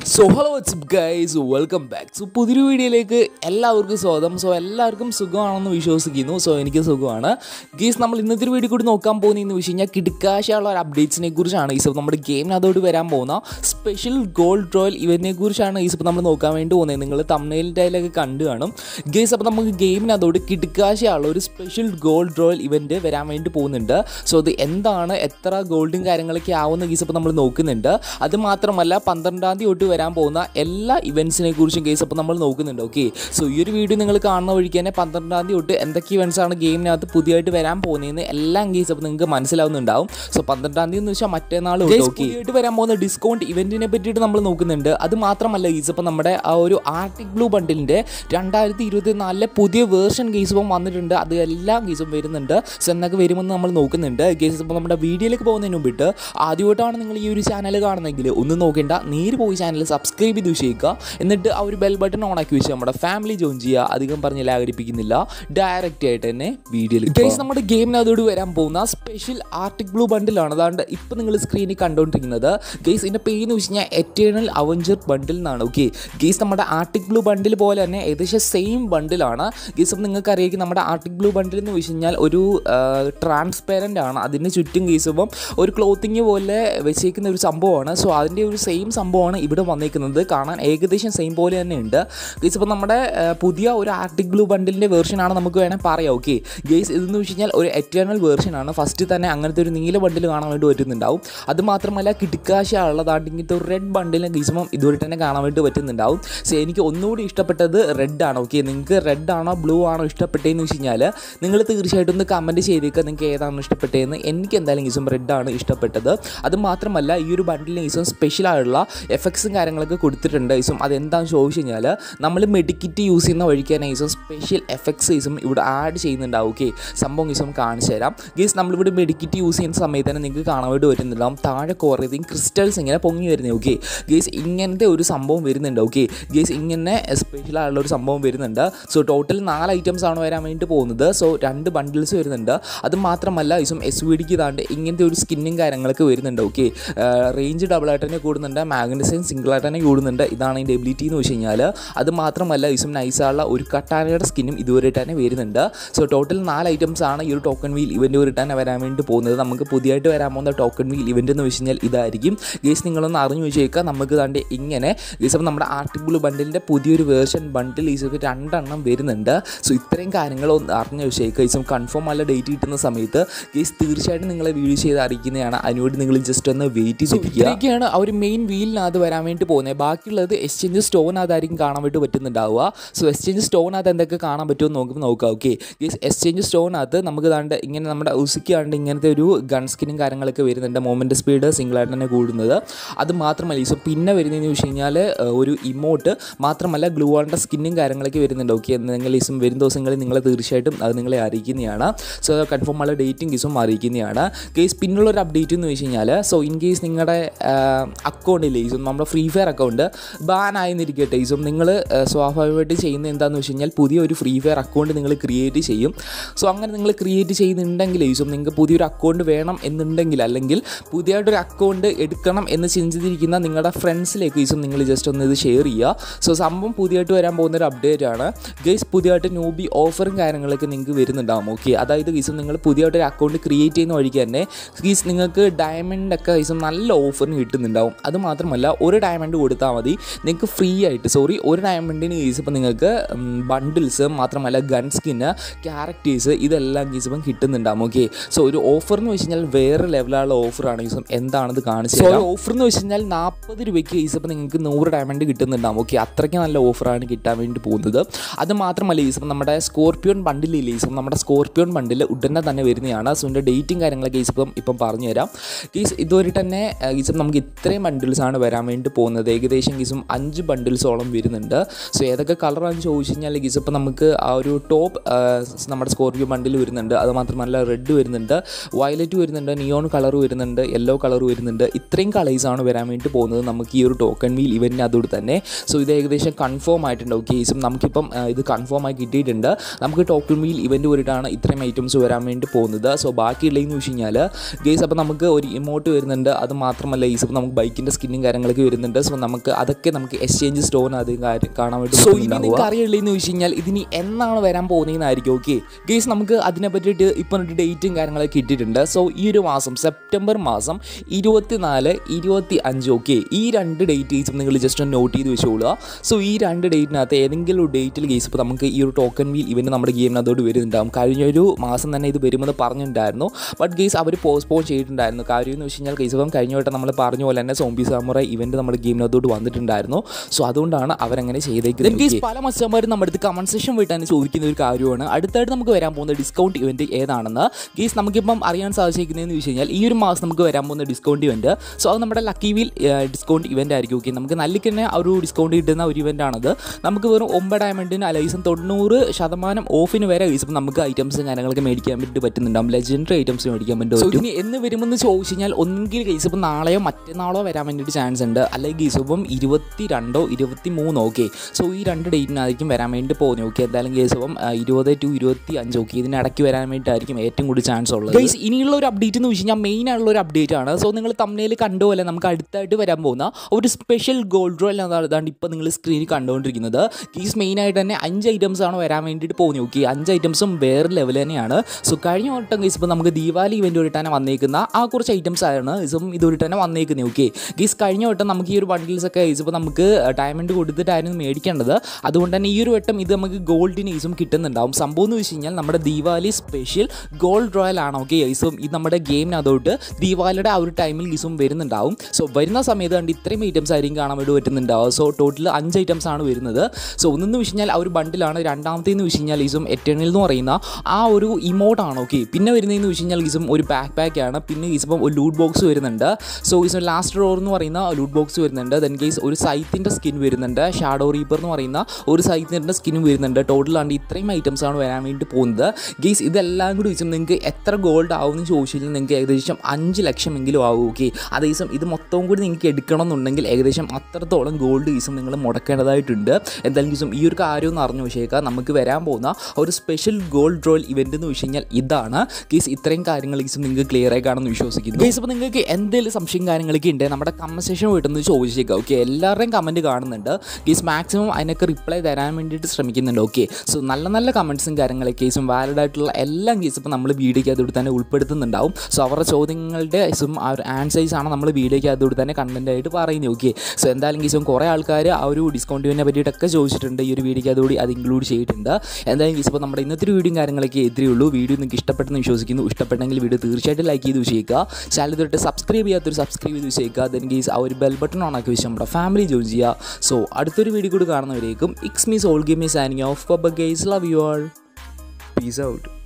so hello what's up guys welcome back so പുതിയൊരു വീഡിയോയിലേക്ക് എല്ലാവർക്കും സ്വാഗതം സോ എല്ലാവർക്കും സുഖമാണെന്ന് വിശ്വസിക്കുന്നു സോ എനിക്ക് സുഖമാണ് ഗീസ് നമ്മൾ ഇന്നത്തെ ഒരു വീഡിയോ കൂടി നോക്കാൻ പോകുന്നതെന്ന് വെച്ച് കഴിഞ്ഞാൽ കിടക്കാശയുള്ള ഒരു അപ്ഡേറ്റ്സിനെ കുറിച്ചാണ് ഈ സോ നമ്മുടെ ഗെയിമിനകത്തോട്ട് വരാൻ പോകുന്ന സ്പെഷ്യൽ ഗോൾഡ് റോയൽ ഇവന്റിനെ കുറിച്ചാണ് ഈ ഇപ്പോൾ നമ്മൾ നോക്കാൻ വേണ്ടി പോകുന്നത് നിങ്ങൾ തമിഴിൻ്റെ അതിലൊക്കെ കണ്ടു കാണും ഗേസ് അപ്പോൾ നമുക്ക് ഗെയിമിനകത്തോട്ട് കിടക്കാശയുള്ള ഒരു സ്പെഷ്യൽ ഗോൾഡ് റോയൽ ഇവൻറ്റ് വരാൻ വേണ്ടി പോകുന്നുണ്ട് സോ അത് എന്താണ് എത്ര ഗോൾഡും കാര്യങ്ങളൊക്കെ ആവുന്ന ഗീസ് ഇപ്പോൾ നമ്മൾ നോക്കുന്നുണ്ട് അത് മാത്രമല്ല പന്ത്രണ്ടാം തീയതി തൊട്ട് വരാൻ പോകുന്ന എല്ലാ ഇവൻറ്റ്സിനെ കുറിച്ചും കേസ് അപ്പോൾ നമ്മൾ നോക്കുന്നുണ്ട് ഓക്കെ സോ ഈ ഒരു വീഡിയോ നിങ്ങൾ കാണുന്ന വഴിക്ക് തന്നെ പന്ത്രണ്ടാം തീയതി തൊട്ട് എന്തൊക്കെ ഇവൻറ്റ്സ് ആണ് ഗെയിമിനകത്ത് പുതിയതായിട്ട് വരാൻ പോകുന്നതെന്ന് എല്ലാം കേസ് അപ്പോൾ നിങ്ങൾക്ക് മനസ്സിലാവുന്നുണ്ടാവും സോ പന്ത്രണ്ടാം തീയതി എന്ന് വെച്ചാൽ മറ്റന്നാൾ പുതിയതായിട്ട് വരാൻ പോകുന്ന ഡിസ്കൗണ്ട് ഇവൻറ്റിനെ പറ്റിയിട്ട് നമ്മൾ നോക്കുന്നുണ്ട് അത് മാത്രമല്ല ഗീസ് ഇപ്പോൾ നമ്മുടെ ആ ഒരു ആർട്ടിക് ബ്ലൂ ബണ്ടിലിൻ്റെ രണ്ടായിരത്തി ഇരുപത്തി നാലിലെ പുതിയ വേർഷൻ ഗീസ് ഇപ്പം വന്നിട്ടുണ്ട് അത് എല്ലാ ഗീസും വരുന്നുണ്ട് സോ എന്നൊക്കെ വരുമെന്ന് നമ്മൾ നോക്കുന്നുണ്ട് ഗീസ് ഇപ്പോൾ നമ്മുടെ വീഡിയോയിലേക്ക് പോകുന്നതിന് മുമ്പിട്ട് ആദ്യമായിട്ടാണ് നിങ്ങൾ ഈ ഒരു ചാനൽ കാണുന്നതെങ്കിൽ ഒന്ന് നോക്കേണ്ട നേര് പോയി ചാനൽ സബ്സ്ക്രൈബ് ചെയ്ത് വെച്ചേക്കുക എന്നിട്ട് ആ ഒരു ബെൽ ബട്ടൺ ഓൺ ആക്കി വെച്ച് നമ്മുടെ ഫാമിലി ജോയിൻ ചെയ്യുക അധികം പറഞ്ഞ് ലാഗടിപ്പിക്കുന്നില്ല ഡയറക്റ്റ് ആയിട്ട് തന്നെ വീഡിയോയിൽ ഗൈസ് നമ്മുടെ ഗെയിമിനകത്തോട് വരാൻ പോകുന്ന സ്പെഷ്യൽ ആർട്ടിക് ബ്ലൂ ബണ്ടിലാണ് അതാണ്ട് ഇപ്പം നിങ്ങൾ സ്ക്രീനിൽ കണ്ടുകൊണ്ടിരിക്കുന്നത് ഗെയ്സ് ഇതിൻ്റെ പേര് എന്ന് വെച്ച് കഴിഞ്ഞാൽ എറ്റേണൽ അവഞ്ചർ ബണ്ടിൽ എന്നാണ് ഓക്കെ ഗെയ്സ് നമ്മുടെ ആർട്ടിക് ബ്ലൂ ബണ്ടിൽ പോലെ തന്നെ ഏകദേശം സെയിം ബണ്ടിലാണ് ഗെയ്സ് അപ്പം നിങ്ങൾക്ക് അറിയാം നമ്മുടെ ആർട്ടിക് ബ്ലൂ ബണ്ടിൽ എന്ന് വെച്ച് കഴിഞ്ഞാൽ ഒരു ട്രാൻസ്പെറൻ്റ് ആണ് അതിന് ചുറ്റും ഗെയ്സ് ഇപ്പം ഒരു ക്ലോത്തിങ് പോലെ വെച്ചേക്കുന്ന ഒരു സംഭവമാണ് സോ അതിൻ്റെ ഒരു സെയിം സംഭവമാണ് ഇവിടെ വന്നേക്കുന്നത് കാണാൻ ഏകദേശം സെയിം പോലെ തന്നെ ഉണ്ട് ഗെയ്സ് ഇപ്പം നമ്മുടെ ആ, പുതിയ ഒരു ആർട്ടിക് ബ്ലൂ ബണ്ടിലിൻ്റെ വേർഷനാണ് നമുക്ക് വേണേൽ പറയാം ഓക്കെ ഗെയ്സ് ഇതെന്ന് വെച്ച് കഴിഞ്ഞാൽ ഒരു എറ്റേണൽ വേർഷനാണ് ഫസ്റ്റ് തന്നെ അങ്ങനത്തെ ഒരു നീല ബണ്ടിൽ കാണാൻ വേണ്ടി പറ്റുന്നുണ്ടാവും അത് മാത്രമല്ല കിടക്കാശ ഉള്ളതാണ്ട് ഇങ്ങനത്തെ ഒരു റെഡ് ബണ്ടിലും ഗീസുമ്പം ഇതുവരെ തന്നെ കാണാൻ വേണ്ടി പറ്റുന്നുണ്ടാവും സോ എനിക്ക് ഒന്നുകൂടി ഇഷ്ടപ്പെട്ടത് റെഡ് ആണ് ഓക്കെ നിങ്ങൾക്ക് റെഡ് ആണോ ബ്ലൂ ആണോ ഇഷ്ടപ്പെട്ടതെന്ന് വെച്ച് കഴിഞ്ഞാൽ നിങ്ങൾ തീർച്ചയായിട്ടും ഒന്ന് കമൻറ്റ് ചെയ്തേക്കുക നിങ്ങൾക്ക് ഏതാണ് ഇഷ്ടപ്പെട്ടതെന്ന് എനിക്ക് എന്തായാലും ഗീസും റെഡ് ആണ് ഇഷ്ടപ്പെട്ടത് അത് മാത്രമല്ല ഈ ഒരു ബണ്ടിലിന് ഗീസും സ്പെഷ്യൽ ആയിട്ടുള്ള എഫക്ട്സും കാര്യങ്ങളൊക്കെ കൊടുത്തിട്ടുണ്ട് ഗീസും അതെന്താണെന്ന് ചോദിച്ചു കഴിഞ്ഞാൽ നമ്മൾ മെഡിക്കിറ്റ് യൂസ് ചെയ്യുന്ന വഴിക്ക് തന്നെ ഗീസും സ്പെഷ്യൽ എഫക്ട്സ് ഗീസും ഇവിടെ ആഡ് ചെയ്യുന്നുണ്ടാവും ഓക്കെ സംഭവം ഗീസും കാണിച്ചു തരാം ഗീസ് നമ്മളിവിടെ മെഡിക്കിറ്റ് യൂസ് ചെയ്യുന്ന സമയത്ത് തന്നെ നിങ്ങൾക്ക് കാണാൻ വേണ്ടി വരുന്നുണ്ടാവും താഴെ കുറേയധികം ക്രിസ്റ്റൽസ് ഇങ്ങനെ പൊങ്ങി വരുന്നത് ഓക്കെ ഗേസ് ഇങ്ങനത്തെ ഒരു സംഭവം വരുന്നുണ്ട് ഓക്കെ ഗേസ് ഇങ്ങനെ സ്പെഷ്യൽ ആയിട്ടുള്ള ഒരു സംഭവം വരുന്നുണ്ട് സോ ടോട്ടൽ നാല് ഐറ്റംസ് ആണ് വരാൻ വേണ്ടി പോകുന്നത് സോ രണ്ട് ബണ്ടിൽസ് വരുന്നുണ്ട് അത് മാത്രമല്ല ഇസും എസ് വി ഡിക്ക് ഇതാണ്ട് ഇങ്ങനത്തെ ഒരു സ്കിന്നും കാര്യങ്ങളൊക്കെ വരുന്നുണ്ട് ഓക്കെ റേഞ്ച് ഡബിൾ ആയിട്ട് തന്നെ കൂടുന്നുണ്ട് മാഗ്നസൈൻ സിംഗിൾ ആയിട്ട് തന്നെ കൂടുന്നുണ്ട് ഇതാണ് അതിൻ്റെ എബിലിറ്റി എന്ന് വെച്ച് കഴിഞ്ഞാൽ അത് മാത്രമല്ല ഇസും നൈസായുള്ള ഒരു കട്ടാനയുടെ സ്കിന്നും ഇതുവരെ തന്നെ വരുന്നുണ്ട് സോ ടോട്ടൽ നാല് ഐറ്റംസ് ആണ് ഈ ഒരു ടോക്കൺ വീൽ ഇവൻ്റ് ഒരു തന്നെ വരാൻ വേണ്ടി പോകുന്നത് നമുക്ക് പുതിയതായിട്ട് വരാൻ പോകുന്ന ടോക്കൺ വീൽ ഇവൻ്റ് എന്ന് വെച്ച് കഴിഞ്ഞാൽ ഇതായിരിക്കും ഗേസ് നിങ്ങളൊന്ന് അറിഞ്ഞു വെച്ചേക്കുക നമുക്ക് കണ്ട് ഇങ്ങനെ ഗേസ് അപ്പോൾ നമ്മുടെ ആർട്ടിക്കിൾ ബണ്ടിലിൻ്റെ പുതിയൊരു വേർഷൻ ബണ്ടിൽ ഈസൊക്കെ രണ്ടെണ്ണം വരുന്നുണ്ട് സോ ഇത്രയും കാര്യങ്ങൾ ഒന്ന് അറിഞ്ഞു വെച്ചേക്കുക ഈസം കൺഫേം അല്ല ഡേറ്റ് കിട്ടുന്ന സമയത്ത് ഗേസ് തീർച്ചയായിട്ടും നിങ്ങളെ വീഡിയോ ചെയ്ത് അറിയിക്കുന്നതാണ് അതിനുവേണ്ടി നിങ്ങൾ ജസ്റ്റ് ഒന്ന് വെയിറ്റ് ചെയ്തിരിക്കുക ഇതൊക്കെയാണ് ആ ഒരു മെയിൻ വീലിനകത്ത് വരാൻ വേണ്ടി പോകുന്നത് ബാക്കിയുള്ളത് എക്സ്ചേഞ്ച് സ്റ്റോനകത്തായിരിക്കും കാണാൻ വേണ്ടി പറ്റുന്നുണ്ടാവുക സോ എക്സ്ചേഞ്ച് സ്റ്റോനകത്ത് എന്തൊക്കെ കാണാൻ പറ്റുമെന്ന് നോക്കുമ്പോൾ നോക്കാം ഓക്കെ ഗേസ് എക്സ്ചേഞ്ച് സ്റ്റോനകത്ത് നമുക്ക് ദാണ്ട് ഇങ്ങനെ നമ്മുടെ ഉസിക്കാണ്ട് ഇങ്ങനത്തെ ഒരു ഗൺ സ്കിന്നും കാര്യങ്ങളൊക്കെ വരുന്നുണ്ട് മൊമെൻറ്റ് സ്പീഡ് സിംഗിളായിട്ട് തന്നെ കൂടുന്നത് അത് മാത്രമല്ല ഈസോ പിന്നെ വരുന്നതെന്ന് വെച്ച് കഴിഞ്ഞാൽ ഒരു ഇമോട്ട് മാത്രമല്ല ഗ്ലൂ വാളിൻ്റെ സ്കിന്നും കാര്യങ്ങളൊക്കെ വരുന്നുണ്ട് ഓക്കെ എന്തെങ്കിലും ഈസും വരും ദിവസങ്ങളിൽ നിങ്ങളെ തീർച്ചയായിട്ടും അത് നിങ്ങളെ അറിയിക്കുന്നതാണ് സോ കൺഫേം ഉള്ള ഡേറ്റും കേസും അറിയിക്കുന്നതാണ് കേസ് പിന്നുള്ള ഒരു അപ്ഡേറ്റ് എന്ന് വെച്ച് കഴിഞ്ഞാൽ സോ ഇൻ കേസ് നിങ്ങളുടെ അക്കൗണ്ടിൽ ഈസും നമ്മുടെ ഫ്രീ ഫയർ അക്കൗണ്ട് ബാൻ ആയെന്നിരിക്കട്ടെ ഈസും നിങ്ങൾ സ്വാഭാവികമായിട്ട് ചെയ്യുന്നത് എന്താണെന്ന് വെച്ച് കഴിഞ്ഞാൽ പുതിയ ഒരു ഫ്രീ ഫയർ അക്കൗണ്ട് നിങ്ങൾ ക്രിയേറ്റ് ചെയ്യും സോ അങ്ങനെ നിങ്ങൾ ക്രിയേറ്റ് ചെയ്യുന്നുണ്ടെങ്കിൽ ഈസും നിങ്ങൾക്ക് പുതിയൊരു അക്കൗണ്ട് വേണം എന്നുണ്ടെങ്കിൽ അല്ലെങ്കിൽ പുതിയതായിട്ടൊരു അക്കൗണ്ട് എടുക്കണം എന്ന് ചിന്തിച്ചിരിക്കുന്ന നിങ്ങളുടെ ഫ്രണ്ട്സിലേക്ക് ഈസും നിങ്ങൾ ജസ്റ്റ് ഒന്ന് ഇത് ഷെയർ ചെയ്യുക സോ സംഭവം പുതിയതായിട്ട് വരാൻ പോകുന്ന ഒരു അപ്ഡേറ്റ് ആണ് ഗൈസ് പുതിയതായിട്ട് ന്യൂബി ഓഫറും കാര്യങ്ങളൊക്കെ നിങ്ങൾക്ക് വരുന്നുണ്ടാവും ഓക്കെ അതായത് ഗീസും നിങ്ങൾ പുതിയതായിട്ട് ഒരു അക്കൗണ്ട് ക്രിയേറ്റ് ചെയ്യുന്ന വഴിക്ക് തന്നെ ഗീസ് നിങ്ങൾക്ക് ഡയമണ്ട് ഒക്കെ ഗീസും നല്ല ഓഫറിന് കിട്ടുന്നുണ്ടാവും അത് മാത്രമല്ല ഒരു ഡയമണ്ട് കൊടുത്താൽ മതി നിങ്ങൾക്ക് ഫ്രീ ആയിട്ട് സോറി ഒരു ഡയമണ്ടിന് ഗീസ് ഇപ്പം നിങ്ങൾക്ക് ബണ്ടിൽസ് മാത്രമല്ല ഗൺ സ്കിന്ന് ക്യാരക്ടേഴ്സ് ഇതെല്ലാം ഗീസ് ഇപ്പം കിട്ടുന്നുണ്ടാവും ഓക്കെ സോ ഒരു ഓഫർ എന്ന് വെച്ച് കഴിഞ്ഞാൽ വേറെ ലെവലുള്ള ഓഫറാണ് ഗീസും എന്താണെന്ന് കാണിച്ചത് ഓഫർ എന്ന് വെച്ച് കഴിഞ്ഞാൽ നാൽപ്പത് രൂപയ്ക്ക് ഗീസ് ഇപ്പം നിങ്ങൾക്ക് നൂറ് ഡയമണ്ട് കിട്ടുന്നുണ്ടാവും ഓക്കെ അത്രയ്ക്ക് നല്ല ഓഫറാണ് കിട്ടാൻ വേണ്ടി പോകുന്നത് അത് മാത്രമല്ല ഗീസ് ഇപ്പം നമ്മുടെ സ്കോർപ്പിയോൺ ബണ്ടിലില്ലേ ഗീസ് ഇപ്പം നമ്മുടെ സ്കോർപ്പിയോൺ ബണ്ടിൽ ഉടനെ തന്നെ വരുന്നതാണ് സോ ഇതിൻ്റെ ഡേറ്റും കാര്യങ്ങളൊക്കെ ഗീസ് ഇപ്പം ഇപ്പം പറഞ്ഞു തരാം ഗീസ് ഇതുവരെ തന്നെ ഗീസ് നമുക്ക് ഇത്രയും ബണ്ടിൽസ് ആണ് വരാൻ വേണ്ടി പോകുന്നത് ഏകദേശം ഗീസും അഞ്ച് ബണ്ടിൽസോളം വരുന്നുണ്ട് സോ ഏതൊക്കെ കളറാണെന്ന് ചോദിച്ചു കഴിഞ്ഞാൽ ഗീസ് ഇപ്പം നമുക്ക് ആ ഒരു ടോപ്പ് നമ്മുടെ സ്കോർപ്പിയോ ബണ്ടിൽ വരുന്നുണ്ട് അത് മാത്രമല്ല റെഡ് വരുന്നുണ്ട് വയലറ്റ് വരുന്നുണ്ട് നിയോൺ കളർ വരുന്നുണ്ട് യെല്ലോ കളർ വരുന്നുണ്ട് ഇത്രയും കളേഴ്സാണ് വരാൻ വേണ്ടി പോകുന്നത് നമുക്ക് ഈ ഒരു ടോക്കൺ വീൽ ഇവൻറ്റിന് അതോട് തന്നെ സോ ഇത് ഏകദേശം കൺഫേം ആയിട്ടുണ്ട് ഓക്കെ കേസും നമുക്കിപ്പം ആ, ഇത് കൺഫേം ആയി കിട്ടിയിട്ടുണ്ട് നമുക്ക് ടോക്കൺ വീൽ ഇവൻറ്റ് പോയിട്ടാണ് ഇത്രയും ഐറ്റംസ് വരാൻ വേണ്ടി പോകുന്നത് സോ ബാക്കിയുള്ളതെന്ന് വെച്ച് കഴിഞ്ഞാൽ ഗേസ് അപ്പോൾ നമുക്ക് ഒരു ഇമോട്ട് വരുന്നുണ്ട് അത് മാത്രമല്ല ഈസ് അപ്പോൾ നമുക്ക് ബൈക്കിൻ്റെ സ്കിന്നും കാര്യങ്ങളൊക്കെ വരുന്നുണ്ട് വരുന്നുണ്ട് സോ നമുക്ക് അതൊക്കെ നമുക്ക് എക്സ്ചേഞ്ച് സ്റ്റോൺ അത് കാര്യം കാണാൻ വേണ്ടി സോ ഇനി നിങ്ങൾക്ക് അറിയില്ലെന്ന് വെച്ച് കഴിഞ്ഞാൽ ഇതിനി എന്നാണ് വരാൻ പോകുന്നതെന്നായിരിക്കും ഓക്കെ ഗേസ് നമുക്ക് അതിനെ പറ്റിയിട്ട് ഇപ്പം ഒരു ഡേറ്റും കാര്യങ്ങളൊക്കെ ഇട്ടിട്ടുണ്ട് സോ ഈ ഒരു മാസം സെപ്റ്റംബർ മാസം ഇരുപത്തിനാല് ഇരുപത്തി അഞ്ച് ഓക്കെ ഈ രണ്ട് ഡേറ്റ് നിങ്ങൾ ജസ്റ്റ് ഒന്ന് നോട്ട് ചെയ്ത് വെച്ചോളുക സോ ഈ രണ്ട് ഡേറ്റിനകത്ത് ഏതെങ്കിലും ഒരു ഡേറ്റിൽ കേസ് ഇപ്പോൾ നമുക്ക് ഈ ഒരു ടോക്കൺ വീൽ ഇവൻറ്റ് നമ്മുടെ ഗെയിമിനകത്തോട് വരുന്നുണ്ടാവും കഴിഞ്ഞൊരു മാസം തന്നെ ഇത് വരുമെന്ന് പറഞ്ഞിട്ടുണ്ടായിരുന്നു ബട്ട് ഗെയ്സ് അവർ പോസ്റ്റ്പോൺ ചെയ്തിട്ടുണ്ടായിരുന്നു കാര്യം എന്ന് വെച്ച് കഴിഞ്ഞാൽ കേസ് ഇപ്പം കഴിഞ്ഞ വട്ടം നമ്മൾ പറഞ്ഞ പോലെ തന്നെ സോംബി സാമുറ ഇവൻറ്റ് നമ്മുടെ ഗെയിമിനകത്തോട് വന്നിട്ടുണ്ടായിരുന്നു സോ അതുകൊണ്ടാണ് അവരങ്ങനെ ചെയ്തേക്കുന്നത് ഗെയ്സ് പല മത്സരന്മാരും നമ്മുടെ അടുത്ത് കമൻറ്റ് സെഷൻ പോയിട്ട് തന്നെ ചോദിക്കുന്ന ഒരു കാര്യമാണ് അടുത്തായിട്ട് നമുക്ക് വരാൻ പോകുന്ന ഡിസ്കൗണ്ട് ഇവൻറ്റ് ഏതാണെന്ന് ഗെയ്സ് നമുക്കിപ്പം അറിയാൻ സാധിച്ചിരിക്കുന്നതെന്ന് വെച്ച് കഴിഞ്ഞാൽ ഈ ഒരു മാസം നമുക്ക് വരാൻ പോകുന്ന ഡിസ്കൗണ്ട് ഇവൻറ്റ് സോ അത് നമ്മുടെ ലക്കി വീൽ ഡിസ്കൗണ്ട് ഇവൻ്റ് ആയിരിക്കും ഓക്കെ നമുക്ക് നല്ലിക്ക് തന്നെ ആ ഒരു ഡിസ്കൗണ്ട് കിട്ടുന്ന ഒരു ഇവൻ്റാണത് നമുക്ക് വെറും ഒമ്പത് ഡയമണ്ടിന് അലൈസും തൊണ്ണൂറ് ശതമാനം ഓഫിന് വരെ ഗൈസ് ഇപ്പം നമുക്ക് ഐറ്റംസും കാര്യങ്ങളൊക്കെ മേടിക്കാൻ വേണ്ടി പറ്റുന്നുണ്ടാവും ലെജൻഡറി ഐറ്റംസ് മേടിക്കാൻ വേണ്ടി പറ്റും ഇനി എന്ന് വരുമെന്ന് ചോദിച്ചു കഴിഞ്ഞാൽ ഒന്നെങ്കിൽ ഗൈസ് ഇപ്പം നാളെയോ മറ്റന്നാളോ വരാൻ വേണ്ടിയിട്ട് ചാൻസ് ഉണ്ട് അല്ലെങ്കിൽ ഗൈസ് ഇപ്പം ഇരുപത്തി രണ്ടോ ഇരുപത്തി മൂന്നോ ഓക്കെ സോ ഈ രണ്ട് ഡേറ്റിനായിരിക്കും വരാൻ വേണ്ടി പോകുന്നത് ഓക്കെ എന്തായാലും കേസ് ഇപ്പം ആ, ഇരുപത് ടു ഇരുപത്തി അഞ്ച് ഓക്കെ ഇതിനിടയ്ക്ക് വരാൻ വേണ്ടിയിട്ടായിരിക്കും ഏറ്റവും കൂടുതൽ ചാൻസ് ഉള്ളത് ഗൈസ് ഇനിയുള്ള ഒരു അപ്ഡേറ്റ് എന്ന് വെച്ച് കഴിഞ്ഞാൽ മെയിൻ ആയിട്ടുള്ള ഒരു അപ്ഡേറ്റ് ആണ് സോ നിങ്ങൾ തമ്മിൽ കണ്ടോ അല്ലെ നമുക്ക് അടുത്തായിട്ട് വരാൻ പോകുന്ന ഒരു സ്പെഷ്യൽ ഗോൾഡ് റോയൽ എന്നതാണ് ഇപ്പോൾ നിങ്ങൾ സ്ക്രീനിൽ കണ്ടുകൊണ്ടിരിക്കുന്നത് ഗീസ് മെയിൻ ആയിട്ട് തന്നെ അഞ്ച് ഐറ്റംസ് ആണ് വരാൻ വേണ്ടിയിട്ട് പോകുന്നത് ഓക്കെ അഞ്ച് ഐറ്റംസും വേറെ ലെവൽ തന്നെയാണ് സോ കഴിഞ്ഞ വട്ടം ഗീസ് ഇപ്പോൾ നമുക്ക് ദീപാവലി ഇവൻ്റ് ഒരു തന്നെ വന്നേക്കുന്ന ആ കുറച്ച് ഐറ്റംസ് ആണ് ഇതും ഇതൊരു തന്നെ വന്നേക്കുന്നത് ഓക്കെ ഗീസ് കഴിഞ്ഞ വട്ടം നമുക്ക് ഈ ഒരു ബണ്ടിൽസ് ഒക്കെ ഗീസ് ഇപ്പോൾ നമുക്ക് ഡയമണ്ട് കൊടുത്തിട്ടായിരുന്നു മേടിക്കേണ്ടത് അതുകൊണ്ട് തന്നെ ഈ ഒരു വട്ടം ഇത് നമുക്ക് ഗോൾഡിന് ഈസും കിട്ടുന്നുണ്ടാവും സംഭവം എന്ന് വെച്ച് കഴിഞ്ഞാൽ നമ്മുടെ ദീപാവലി സ്പെഷ്യൽ ഗോൾഡ് റോയൽ ആണ് ഓക്കെ ഈസും ഇത് നമ്മുടെ ഗെയിമിനകത്തോട്ട് ദീപാവലിയുടെ ആ ഒരു ടൈമിൽ ഈസും വരുന്നുണ്ടാവും സോ വരുന്ന സമയത്ത് കണ്ട് ഇത്രയും ഐറ്റംസ് ആയിരിക്കും കാണാൻ വേണ്ടി പറ്റുന്നുണ്ടാവും സോ ടോട്ടൽ അഞ്ച് ഐറ്റംസ് ആണ് വരുന്നത് സോ ഒന്നെന്ന് വെച്ച് കഴിഞ്ഞാൽ ആ ഒരു ബണ്ടിലാണ് രണ്ടാമത്തേന്ന് വെച്ച് കഴിഞ്ഞാൽ ഈസും എറ്റേണൽ എന്ന് പറയുന്ന ആ ഒരു ഇമോട്ടാണ് ഓക്കെ പിന്നെ വരുന്നതെന്ന് വെച്ച് കഴിഞ്ഞാൽ ഈസും ഒരു ബാക്ക് പാക്ക് ആണ് പിന്നെ ഈസിപ്പം ഒരു ലൂട്ട് ബോക്സ് വരുന്നുണ്ട് സോ ഈസും ലാസ്റ്റ് റോർ എന്ന് പറയുന്ന ലൂട്ട് ബോക്സ് വരുന്നുണ്ട് ദെൻ കേസ് ഒരു സൈത്തിൻ്റെ സ്കിൻ വരുന്നുണ്ട് ഷാഡോ റീപ്പർ എന്ന് പറയുന്ന ഒരു സൈത്തിൻ്റെ സ്കിന്നും വരുന്നുണ്ട് ടോട്ടൽ ആണ് ഇത്രയും ഐറ്റംസ് ആണ് വരാൻ വേണ്ടി പോകുന്നത് ഗെയ്സ് ഇതെല്ലാം കൂടി വെച്ചാൽ നിങ്ങൾക്ക് എത്ര ഗോൾഡ് ആവും എന്ന് ചോദിച്ചു കഴിഞ്ഞാൽ നിങ്ങൾക്ക് ഏകദേശം അഞ്ച് ലക്ഷമെങ്കിലും ആവും ഓക്കെ അതേസം ഇത് മൊത്തവും കൂടി നിങ്ങൾക്ക് എടുക്കണം എന്നുണ്ടെങ്കിൽ ഏകദേശം അത്രത്തോളം ഗോൾഡ് ഗീസും നിങ്ങൾ മുടക്കേണ്ടതായിട്ടുണ്ട് എന്തായാലും ഗീസും ഈ ഒരു കാര്യം ഒന്ന് അറിഞ്ഞു വെച്ചേക്കാം നമുക്ക് വരാൻ പോകുന്ന ഒരു സ്പെഷ്യൽ ഗോൾഡ് റോൾ ഇവൻ്റ് എന്ന് വെച്ച് കഴിഞ്ഞാൽ ഇതാണ് ഗീസ് ഇത്രയും കാര്യങ്ങൾ ഗീസും നിങ്ങൾക്ക് ക്ലിയർ ആയി കാണുമെന്ന് വിശ്വസിക്കുന്നു ഗീസ് അപ്പോൾ നിങ്ങൾക്ക് എന്തെങ്കിലും സംശയം കാര്യങ്ങളൊക്കെ ഉണ്ട് നമ്മുടെ കമൻസേഷൻ വീട്ടിൽ ചോദിച്ചേക്കാം ഓക്കെ എല്ലാവരുടെയും കമൻറ്റ് കാണുന്നുണ്ട് ഗീസ് മാക്സിമം അതിനൊക്കെ റിപ്ലൈ തരാൻ വേണ്ടിയിട്ട് ശ്രമിക്കുന്നുണ്ട് ഓക്കെ സോ നല്ല നല്ല കമൻറ്റ്സും കാര്യങ്ങളൊക്കെ കേസും വാലിഡ് ആയിട്ടുള്ള എല്ലാം കേസും ഇപ്പോൾ നമ്മൾ വീഡിയോയ്ക്ക് അതോട് തന്നെ ഉൾപ്പെടുത്തുന്നുണ്ടാവും സോ അവരുടെ ചോദ്യങ്ങളുടെ സും ആ ഒരു ആൻസേഴ്സ് ആണ് നമ്മൾ വീഡിയോയ്ക്ക് അതോട് തന്നെ കണ്ടന്റ് ആയിട്ട് പറയുന്നത് ഓക്കെ സോ എന്തായാലും കേസും കുറേ ആൾക്കാർ ആ ഒരു ഡിസ്കൗണ്ടിനെ പറ്റിയിട്ടൊക്കെ ചോദിച്ചിട്ടുണ്ട് ഈ ഒരു വീഡിയോയ്ക്ക് അതോടി അത് ഇൻക്ലൂഡ് ചെയ്തിട്ടുണ്ട് എന്തായാലും കേസ് ഇപ്പോൾ നമ്മുടെ ഇന്നത്തെ ഒരു വീഡിയോയും കാര്യങ്ങളൊക്കെ എത്രയേ ഉള്ളൂ വീഡിയോ നിങ്ങൾക്ക് ഇഷ്ടപ്പെട്ടെന്ന് വിശ്വസിക്കുന്നു ഇഷ്ടപ്പെട്ടെങ്കിൽ വീഡിയോ തീർച്ചയായിട്ടും ലൈക്ക് ചെയ്ത് വെച്ചേക്കുക ചാനൽ തൊട്ട് സബ്സ്ക്രൈബ് ചെയ്യാത്തൊരു സബ്സ്ക്രൈബ് ചെയ്ത് വെച്ചേക്കുക ദെൻ കേസ് ആ ഒരു ബെൽ ബട്ടൺ ഓൺ ആക്കി വെച്ച് നമ്മുടെ ഫാമിലി ജോയിൻ ചെയ്യുക സോ അടുത്തൊരു വീഡിയോ കൂടി കാണുന്നവരേക്കും ഇക്സ് മീസ് all game me signing off bye guys love you all peace out